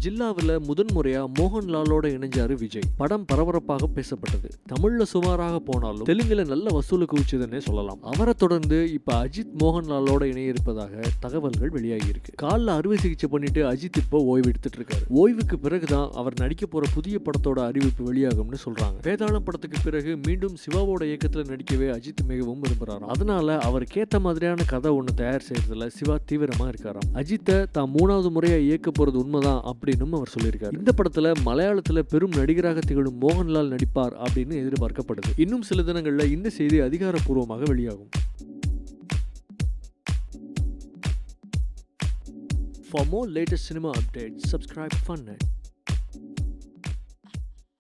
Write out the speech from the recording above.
ஜில்லாவில் முதன்முறையா மோகன்லாலோட இணைஞ்சாரு விஜய் படம் பரபரப்பாக பேசப்பட்டது தமிழ்ல சுமாராக போனாலும் தெலுங்குல நல்ல வசூலு குவிச்சதுன்னே சொல்லலாம் அவரை தொடர்ந்து இப்ப அஜித் மோகன்லாலோட இணைய இருப்பதாக தகவல்கள் வெளியாகி இருக்கு காலில் அறுவை சிகிச்சை பண்ணிட்டு அஜித் இப்போ ஓய்வு எடுத்துட்டு இருக்காரு ஓய்வுக்கு பிறகுதான் அவர் நடிக்க போற புதிய படத்தோட அறிவிப்பு வெளியாகும்னு சொல்றாங்க வேதாளம் படத்துக்கு பிறகு மீண்டும் சிவாவோட இயக்கத்துல நடிக்கவே அஜித் மிகவும் விரும்புறாராம் அதனால அவருக்கு ஏத்த மாதிரியான கதை ஒன்று தயார் செய்யறதுல சிவா தீவிரமா இருக்காராம் அஜித்தை தான் மூணாவது முறையா இயக்க போறது உண்மைதான் அப்படின்னு அவர் சொல்லியிருக்காரு இந்த படத்துல மலையாளத்துல பெரும் நடிகராக திகழும் மோகன்லால் நடிப்பார் அப்படின்னு எதிர்பார்க்கப்படுது இன்னும் சில தினங்கள்ல இந்த செய்தி அதிகாரப்பூர்வமாக வெளியாகும் For more latest cinema updates, subscribe FunNet.